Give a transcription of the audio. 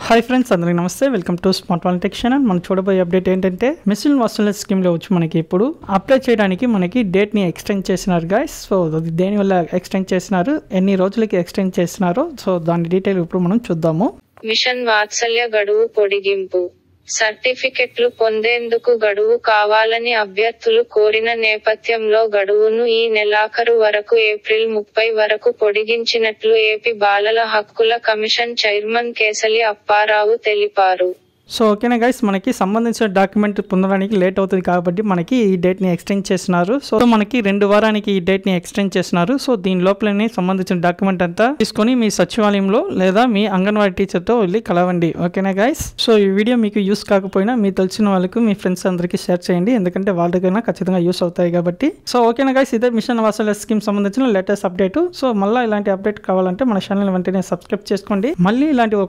hi friends అందరికి నమస్తే welcome to smart one tech channel మనం చూడబోయే అప్డేట్ ఏంటంటే మిషన్ వసూలు స్కీమ్లో వచ్చి మనకి ఇప్పుడు అప్లై చేయడానికి మనకి డేట్ని ఎక్స్టెండ్ చేసినారు గాయస్ సో అది దేనివల్ల ఎక్స్టెండ్ చేసినారు ఎన్ని రోజులకి ఎక్స్టెండ్ చేసినారో సో దాని డీటెయిల్ ఇప్పుడు మనం చూద్దాము మిషన్ వాత్సల్య గడువు పొడిగింపు సర్టిఫికెట్లు పొందేందుకు గడువు కావాలని అభ్యర్థులు కోరిన నేపథ్యంలో గడువును ఈ నెలాఖరు వరకు ఏప్రిల్ ముప్పై వరకు పొడిగించినట్లు ఏపీ బాలల హక్కుల కమిషన్ చైర్మన్ కేసలి అప్పారావు తెలిపారు సో ఓకేనా గైస్ మనకి సంబంధించిన డాక్యుమెంట్ పొందడానికి లేట్ అవుతుంది కాబట్టి మనకి ఈ డేట్ని ఎక్స్టెండ్ చేసినారు సో మనకి రెండు వారానికి ఈ డేట్ని ఎక్స్టెండ్ చేసినారు సో దీని లోపలనే సంబంధించిన డాక్యుమెంట్ అంతా తీసుకొని మీ సచివాలయంలో లేదా మీ అంగన్వాడీ టీచర్తో వెళ్ళి కలవండి ఓకేనా గైస్ సో ఈ వీడియో మీకు యూస్ కాకపోయినా మీకు తెలిసిన వాళ్ళకు మీ ఫ్రెండ్స్ అందరికీ షేర్ చేయండి ఎందుకంటే వాళ్ళకైనా ఖచ్చితంగా యూస్ అవుతాయి కాబట్టి సో ఓకేనా గైస్ ఇదే మిషన్ వాసల స్కీమ్ సంబంధించిన లేటెస్ట్ అప్డేట్ సో మళ్ళీ ఇలాంటి అప్డేట్ కావాలంటే మన ఛానల్ వెంటనే సబ్స్క్రైబ్ చేసుకోండి మళ్ళీ ఇలాంటి ఒక